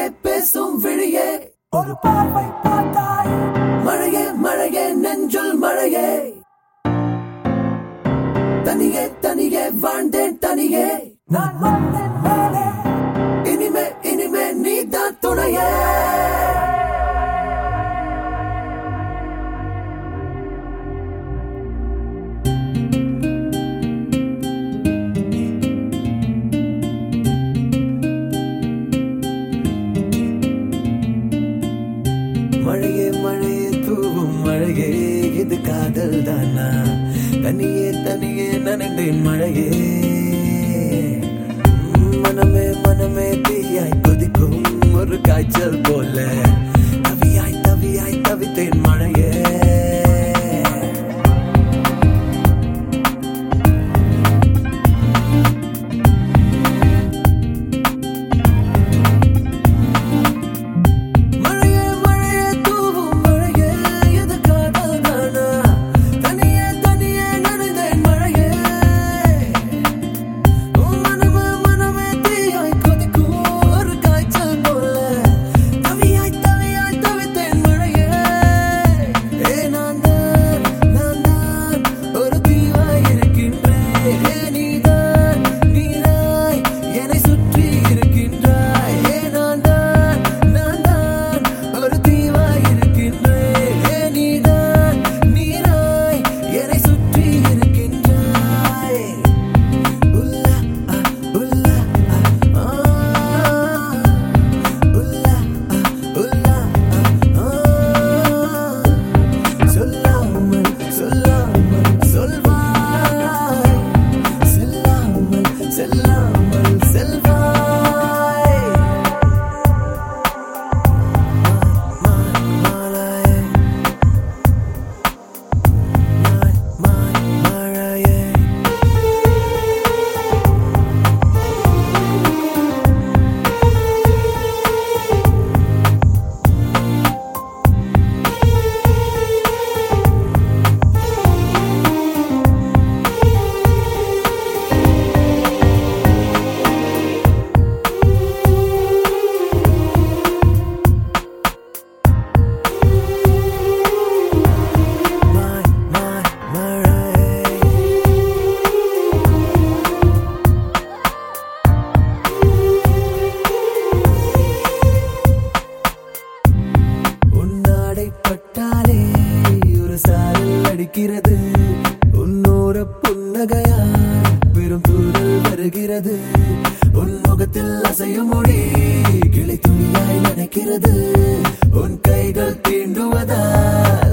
பேசும் விழியே ஒரு பார்வை பார்த்தாய் மழையே மழையே நெஞ்சுள் மழையே தனியே தனியே வாழ்ந்தேன் தனியே நான் வந்தேன் மேலே இனிமே இனிமே நீதான் துணையே மழையே மழையே தூவும் மழையே இது காதல் தானா தனியே தனியே நனைந்தேன் மழையே உம், மனமே மனமே தீயாய் கொதிக்கும் ஒரு காய்ச்சல் போல தவியாய் தவியாய் தவித்தேன் மழையே மழையே மழையே தூவும் மழையே இது காதல் தானா தனியே தனியே நனைந்தேன் மழையே உன் மனமே மனமே தீயாய் கொதிக்கும் ஒரு காய்ச்சல் போல தவியாய் தவியாய் தவித்தேன் மழையே ஏ நான் தான் நான் தான் ஒரு தீவாய் இருக்கின்றேன் ஏ நீதான் நீராய் என்னை சுற்றி இருக்கின்றாய் ஏ நான் தான் நான் தான் ஒரு தீவாய் இருக்கின்றேன் ஏ நீதான் நீராய் என்னை சுற்றி இருக்கின்றாய் உல்லா ஆ உல்லா ஆ உல்லா ஆ உல்லா ஆ சொல்லாமல் சொல்லாமல் சொல்வாய் செல்லாமல் செல்லாமல் செல்வாய் மாலாயே மாய் மழையே மாய் மாய் மழையே உன்னாடை பட்டாலே ஒரு சாரல் அடிக்கிறது உன்னோர புன்னகையால் பெரும் தூரல் வருகிறது உன் முகத்தில் அசையும் மொழி கிளை துணியாய் நினைக்கிறது உன் கைகள் தீண்டுவதால்